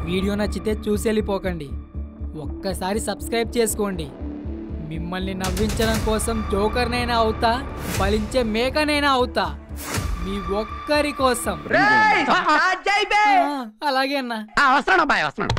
Video నచ్చితే చూసి వెళ్ళిపోకండి ఒక్కసారి సబ్స్క్రైబ్ చేసుకోండి మిమ్మల్ని నవ్వించడం కోసం జోకర్నైనా అవుతా ఫలించే మేకనైనా అవుతా మీ ఒక్కరి కోసం ఆ, అలాగే అన్నా వస్తున్నాను అబ్బాయి వస్తున్నాను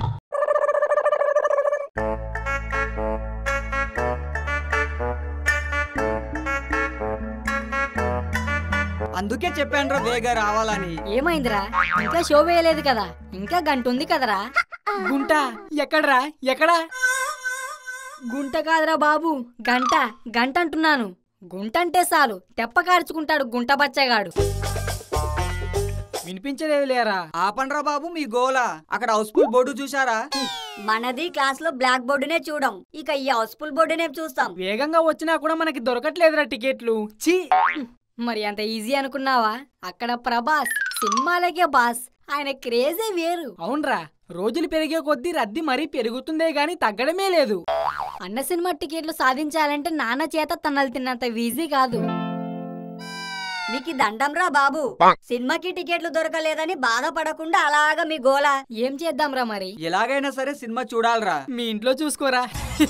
అందుకే చెప్పాను వేగా రావాలని ఏమైందిరా ఇంకా షో వేయలేదు కదా ఇంకా గంట ఉంది కదరా గుంట ఎక్కడ్రా ఎక్కడా గుంట కాదురా బాబు గంట గంట అంటున్నాను గుంట అంటే చాలు తెప్ప కార్చుకుంటాడు గుంట బచ్చగాడు వినిపించలేదు లేరా ఆపండ్రా బాబు మీ గోల అక్కడ హౌస్ఫుల్ బోర్డు చూసారా మనది క్లాస్ లో బ్లాక్ బోర్డునే చూడం ఇక ఈ హౌస్ఫుల్ బోర్డునే చూస్తాం వేగంగా వచ్చినా కూడా మనకి దొరకట్లేదురా టికెట్లు ఛీ మరి అంత ఈజీ అనుకున్నావా అక్కడ ప్రభాస్ సినిమాలకే బాస్ ఆయన క్రేజే వేరు అవునరా రోజులు పెరిగే కొద్దీ రద్దీ మరీ పెరుగుతుందే గాని తగ్గడమే లేదు అన్న సినిమా టికెట్లు సాధించాలంటే నాన్న చేత తన్నలు తిన్నంత ఈజీ కాదు మీకు దండం రా బాబు సినిమాకి టికెట్లు దొరకలేదని బాధపడకుండా అలాగా మీ గోల ఏం చేద్దాంరా మరి ఎలాగైనా సరే సినిమా చూడాలిరా మీ ఇంట్లో చూసుకోరా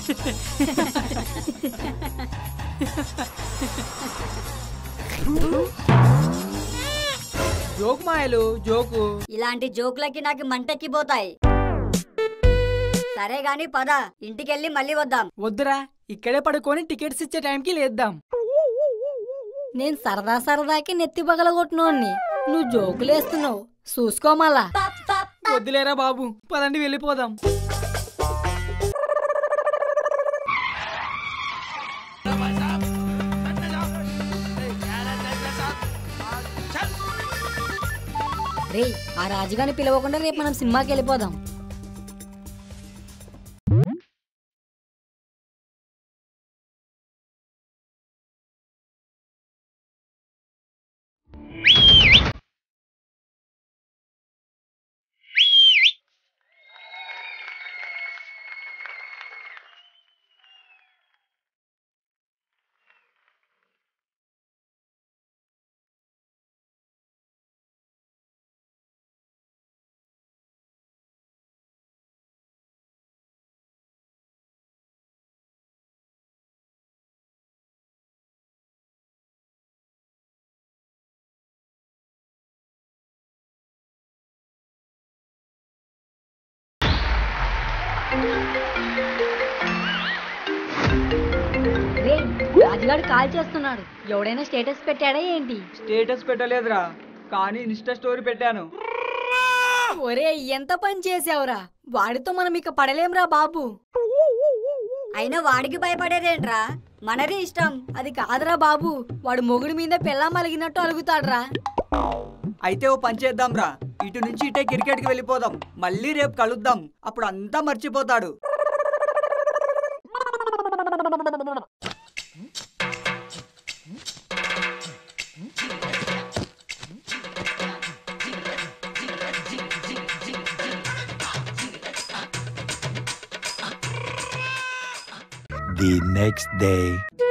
జోక్ మాయలు జోకు ఇలాంటి జోకులకి నాకు మంటెక్కిపోతాయి సరే గాని పద ఇంటికెళ్ళి మళ్ళీ వద్దాం వద్దురా ఇక్కడే పడుకొని టికెట్స్ ఇచ్చే టైంకి లేద్దాం నేను సరదా సరదాకి నెత్తి పగలగొట్టినోడ్ని నువ్వు జోకులేస్తున్నావు చూసుకోమలా వద్దులేరా బాబు పదండి వెళ్ళిపోదాం రే ఆ రాజుగాని పిలవకుండా రేపు మనం సినిమాకి వెళ్ళిపోదాం రే రాజుగాడు కాల్ చేస్తున్నాడు ఎవడైనా స్టేటస్ పెట్టాడా ఏంటి స్టేటస్ పెట్టలేదురా కానీ ఇన్స్టా స్టోరీ పెట్టాను ఒరే ఎంత పని చేసావురా వాడితో మనం ఇక పడలేంరా బాబు అయినా వాడికి భయపడేదేంట్రా మనది ఇష్టం అది కాదురా బాబు వాడు మొగుడి మీద పెళ్ళం అలిగినట్టు అలుగుతాడురా అయితే ఓ పని చేద్దాంరా ఇటు నుంచి ఇటే క్రికెట్కి వెళ్ళిపోదాం మళ్ళీ రేపు కలుద్దాం అప్పుడు అంతా మర్చిపోతాడు The next day.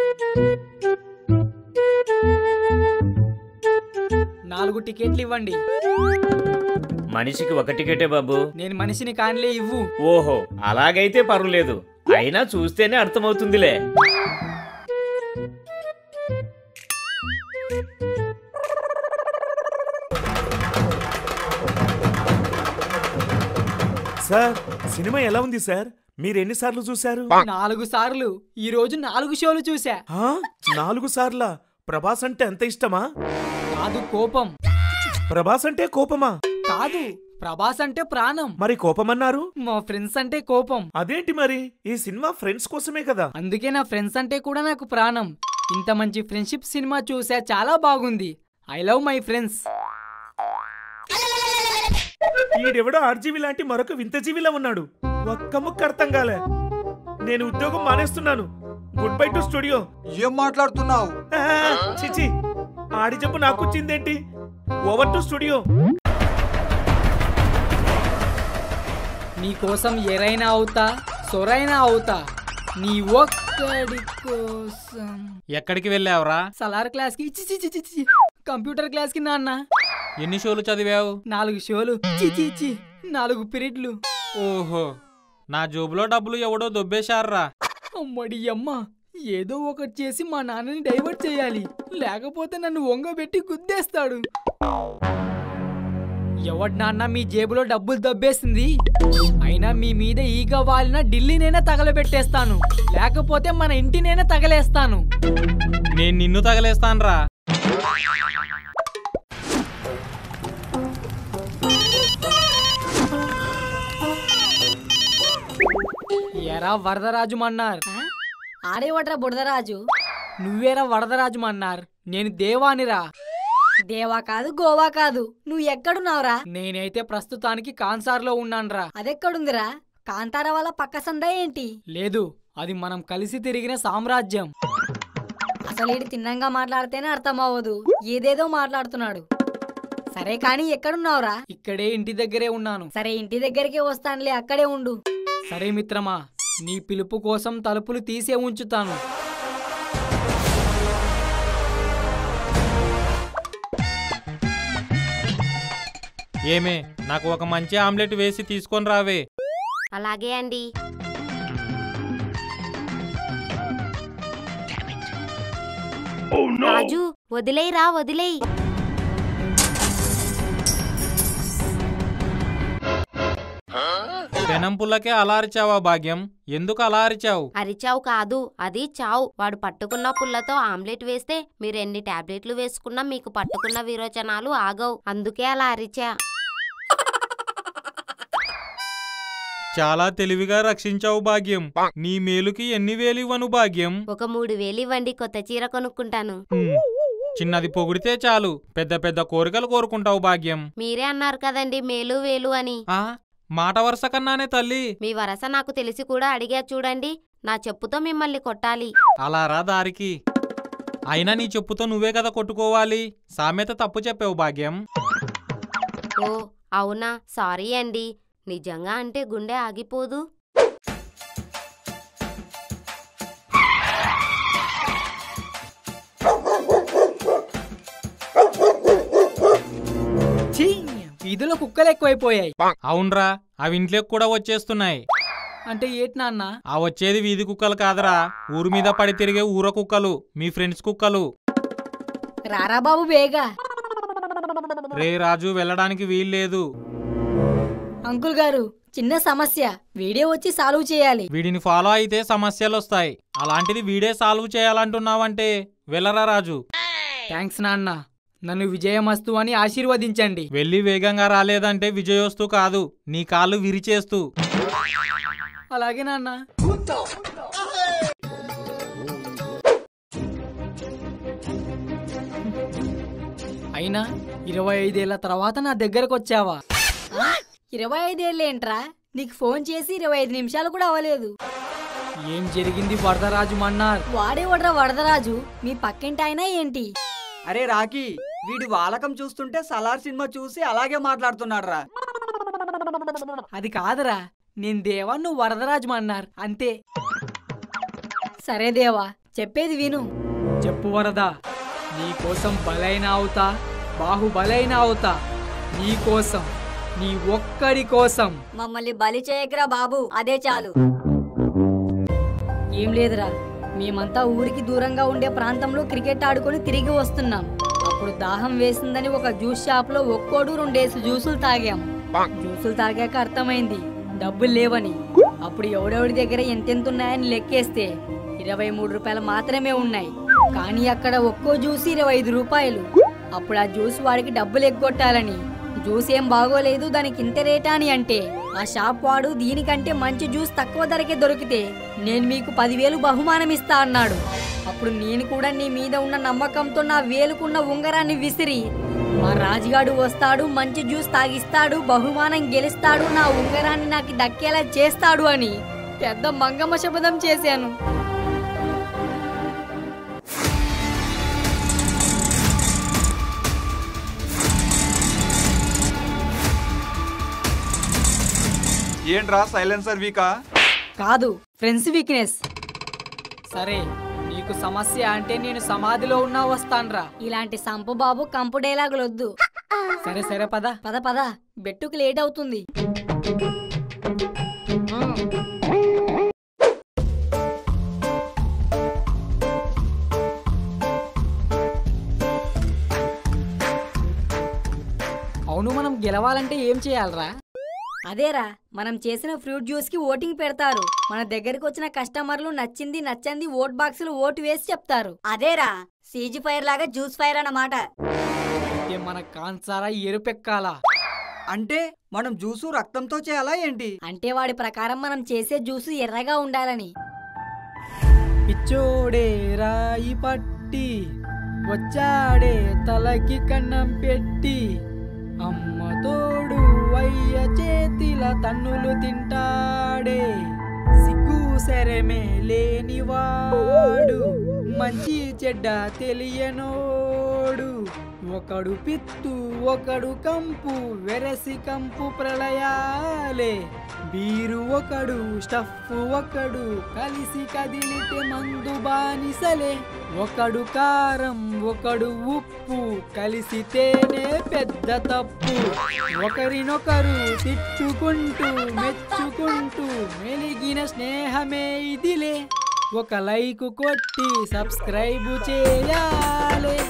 నాలుగు టికెట్లు ఇవ్వండి మనిషికి ఒక టికెటే బాబు నేను మనిషిని కానిలే ఇవ్వు ఓహో అలాగైతే పర్వాలేదు అయినా చూస్తేనే అర్థమవుతుందిలే సార్ సినిమా ఎలా ఉంది సార్ మీరు ఎన్నిసార్లు చూశారు నాలుగు సార్లు ఈ రోజు నాలుగు షోలు చూసా ఆ? నాలుగు సార్లా ప్రభాస్ అంటే ఎంత ఇష్టమా కాదు కోపం ప్రభాస్ అంటే కోపమా కాదు ప్రభాస్ అంటే ప్రాణం మరి కోపమన్నారు మా ఫ్రెండ్స్ అంటే కోపం అదేంటి మరి ఈ సినిమా ఫ్రెండ్స్ కోసమే కదా అందుకే నా ఫ్రెండ్స్ అంటే కూడా నాకు ప్రాణం ఇంత మంచి ఫ్రెండ్షిప్ సినిమా చూసా చాలా బాగుంది ఐ లవ్ మై ఫ్రెండ్స్ ఈడెవడో ఆర్జీవి లాంటి మరొక వింత జీవిలా ఉన్నాడు ఒక్క ముక్క అర్థం కాలే నేను ఉద్యోగం మానేస్తున్నాను గుడ్ బై టు స్టూడియో ఏం మాట్లాడుతున్నావు ఆ, చిచి ఆడి చెప్పు నాకు వచ్చిందేంటి ఓవర్ టు స్టూడియో నీ కోసం ఎరైనా అవుతా సొరైనా అవుతా నీ ఒక్కడి కోసం ఎక్కడికి వెళ్ళావురా సలార్ క్లాస్ కి చి చి చి చి చి. కంప్యూటర్ క్లాస్ కి నాన్న ఎన్ని షోలు చదివావు నాలుగు షోలు చి చి చి నాలుగు పీరియడ్లు ఓహో నా జోబులో డబ్బులు ఎవడో దొబ్బేశారా అమ్మడి అమ్మ ఏదో ఒకటి చేసి మా నాన్నని డైవర్ట్ చేయాలి లేకపోతే నన్ను వంగబెట్టి గుద్దేస్తాడు ఎవడి నాన్న మీ జేబులో డబ్బులు దబ్బేసింది అయినా మీ మీద ఈగ వాలిన ఢిల్లీనైనా తగలబెట్టేస్తాను లేకపోతే మన ఇంటినైనా తగలేస్తాను నేను నిన్ను తగలేస్తాన్రా ఎరా వరదరాజు మన్నారు ఆ? ఆడేవట్రా బుడదరాజు నువ్వేరా వరదరాజు మన్నారు నేను దేవానిరా దేవా కాదు గోవా కాదు నువ్వు ఎక్కడున్నావురా నేనైతే ప్రస్తుతానికి కాన్సార్లో ఉన్నాన్రా అదెక్కడుందిరా కాంతార వాళ్ళ పక్క సందా ఏంటి లేదు అది మనం కలిసి తిరిగిన సామ్రాజ్యం అసలు ఈడు తిన్నంగా మాట్లాడితేనే అర్థం అవ్వదు ఏదేదో మాట్లాడుతున్నాడు సరే కానీ ఎక్కడున్నావురా ఇక్కడే ఇంటి దగ్గరే ఉన్నాను సరే ఇంటి దగ్గరికి వస్తానులే అక్కడే ఉండు సరే మిత్రమా నీ పిలుపు కోసం తలుపులు తీసే ఉంచుతాను ఏమే నాకు ఒక మంచి ఆమ్లెట్ వేసి తీసుకొని రావే అలాగే అండి రాజు వదిలేయరా వదిలేయ్ పెనం పుల్లకే అలా అరిచావా భాగ్యం ఎందుకు అలా అరిచావు అరిచావు కాదు అది చావు వాడు పట్టుకున్న పుల్లతో ఆమ్లెట్ వేస్తే మీరు ఎన్ని టాబ్లెట్లు వేసుకున్నా మీకు పట్టుకున్న విరోచనాలు ఆగవు అందుకే అలా అరిచా చాలా తెలివిగా రక్షించావు భాగ్యం నీ మేలుకి ఎన్ని వేలు ఇవ్వను భాగ్యం ఒక మూడు వేలు ఇవ్వండి కొత్త చీర కొనుక్కుంటాను హ్మ్. చిన్నది పొగిడితే చాలు పెద్ద పెద్ద కోరికలు కోరుకుంటావు భాగ్యం మీరే అన్నారు కదండి మేలు వేలు అని ఆ మాట వరుస కన్నానే తల్లి మీ వరస నాకు తెలిసి కూడా అడిగా చూడండి నా చెప్పుతో మిమ్మల్ని కొట్టాలి అలా రా దారికి అయినా నీ చెప్పుతో నువ్వే కదా కొట్టుకోవాలి సామెత తప్పు చెప్పావు భాగ్యం ఓ అవునా సారీ అండి నిజంగా అంటే గుండె ఆగిపోదు ఛీ! వీధిలో కుక్కలు ఎక్కువైపోయాయి అవునరా అవి ఇంట్లోకి కూడా వచ్చేస్తున్నాయి అంటే ఏటి నాన్న ఆ వచ్చేది వీధి కుక్కలు కాదరా ఊరు మీద పడి తిరిగే ఊర కుక్కలు మీ ఫ్రెండ్స్ కుక్కలు రారా బాబు బేగా రే రాజు వెళ్ళడానికి వీల్లేదు అంకుల్ గారు చిన్న సమస్య వీడియో వచ్చి సాల్వ్ చేయాలి వీడిని ఫాలో అయితే సమస్యలు వస్తాయి అలాంటిది వీడే సాల్వ్ చేయాలంటున్నావంటే వెళ్ళరా రాజు థ్యాంక్స్ నాన్న నన్ను విజయమస్తు అని ఆశీర్వదించండి వెళ్ళి వేగంగా రాలేదంటే విజయోస్తు కాదు నీ కాళ్ళు విరిచేస్తూ అలాగే నాన్న అయినా ఇరవై ఐదేళ్ల తర్వాత నా దగ్గరకు వచ్చావా ఆ? ఇరవై ఐదేళ్ళేంట్రా నీకు ఫోన్ చేసి ఇరవై ఐదు నిమిషాలు కూడా అవ్వలేదు ఏం జరిగింది వరదరాజు మన్నార్ వాడేవడ్రా వరదరాజు మీ పక్కింటి అయినా ఏంటి అరే రాకీ వీడి వాలకం చూస్తుంటే సలార్ సినిమా చూసి అలాగే మాట్లాడుతున్నాడు రా అది కాదురా నేను దేవా నువ్వు వరదరాజు మన్నారు అంతే సరే దేవా చెప్పేది విను చెప్పు వరదా నీకోసం బలైన అవుతా బాహుబలైన అవుతా నీకోసం నీ ఒక్కడి కోసం మమ్మల్ని బలి చేయకరా బాబు అదే చాలు ఏం లేదురా మేమంతా ఊరికి దూరంగా ఉండే ప్రాంతంలో క్రికెట్ ఆడుకొని తిరిగి వస్తున్నాం అప్పుడు దాహం వేసిందని ఒక జ్యూస్ షాప్ లో ఒక్కోడు రెండేసి జ్యూసులు తాగాం జ్యూసులు తాగాక అర్థమైంది డబ్బులు లేవని అప్పుడు ఎవడెవడి దగ్గర ఎంతెంత ఉన్నాయని లెక్కేస్తే ఇరవై మూడు రూపాయలు మాత్రమే ఉన్నాయి కానీ అక్కడ ఒక్కో జ్యూస్ ఇరవై ఐదు రూపాయలు అప్పుడు ఆ జ్యూస్ వాడికి డబ్బులు ఎగ్గొట్టాలని జ్యూస్ ఏం బాగోలేదు దానికి ఇంత రేటా అని అంటే ఆ షాప్ వాడు దీనికంటే మంచి జ్యూస్ తక్కువ ధరకే దొరికితే నేను మీకు పదివేలు బహుమానం ఇస్తా అన్నాడు అప్పుడు నేను కూడా నీ మీద ఉన్న నమ్మకంతో నా వేలుకున్న ఉంగరాన్ని విసిరి మా రాజుగాడు వస్తాడు మంచి జ్యూస్ తాగిస్తాడు బహుమానం గెలుస్తాడు నా ఉంగరాన్ని నాకు దక్కేలా చేస్తాడు అని పెద్ద మంగమ్మ శపథం చేశాను ఏంట్రా సైలెన్సర్ వీకా కాదు ఫ్రెండ్స్ వీక్నెస్ సరే నీకు సమస్య అంటే నేను సమాధిలో ఉన్నా వస్తాన్రా ఇలాంటి సంపు బాబు కంపు డైలాగులు వద్దు సరే సరే పద పద పద బెట్టుకు లేట్ అవుతుంది అవును మనం గెలవాలంటే ఏం చేయాలరా అదేరా మనం చేసిన ఫ్రూట్ జ్యూస్ కి ఓటింగ్ పెడతారు మన దగ్గరికి వచ్చిన కస్టమర్లు నచ్చింది నచ్చంది ఓట్ బాక్స్ లో ఓటు వేసి చెప్తారు అదేరా సీజీ ఫైర్ లాగా జ్యూస్ ఫైర్ అన్నమాట ఏ మన కాన్సారా ఎరుపెక్కాలా అంటే మనం జ్యూసు రక్తంతో చేయాలా ఏంటి అంటే వాడి ప్రకారం మనం చేసే జ్యూస్ ఎర్రగా ఉండాలని పిచ్చోడే రాయి పట్టి వచ్చాడే తలకి కన్నం పెట్టి అమ్మ తోడు అయ్య చేతిల తన్నులు తింటాడే సిగ్గు సరమే లేనివాడు మంచి చెడ్డ తెలియనోడు ఒకడు పిత్తు ఒకడు కంపు వెరసి కంపు ప్రళయాలే బీరు ఒకడు స్టఫ్ ఒకడు కలిసి కదిలితే మందు బానిసలే ఒకడు కారం ఒకడు ఉప్పు కలిసితేనే పెద్ద తప్పు ఒకరినొకరు తిట్టుకుంటూ మెచ్చుకుంటూ మెలిగిన స్నేహమే ఇదిలే ఒక లైక్ కొట్టి సబ్స్క్రైబ్ చేయాలి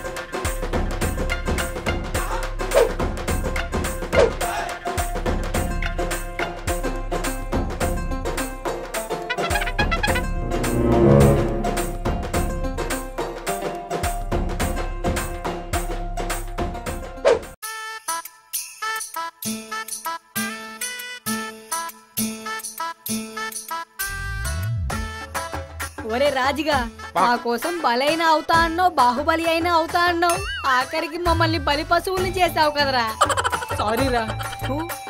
ఒరే రాజుగా మా కోసం బలైన అవుతా అన్నావు బాహుబలి అయినా అవుతా అన్నావు ఆఖరికి మమ్మల్ని బలి పశువుల్ని చేసావు కదరా సారీ రా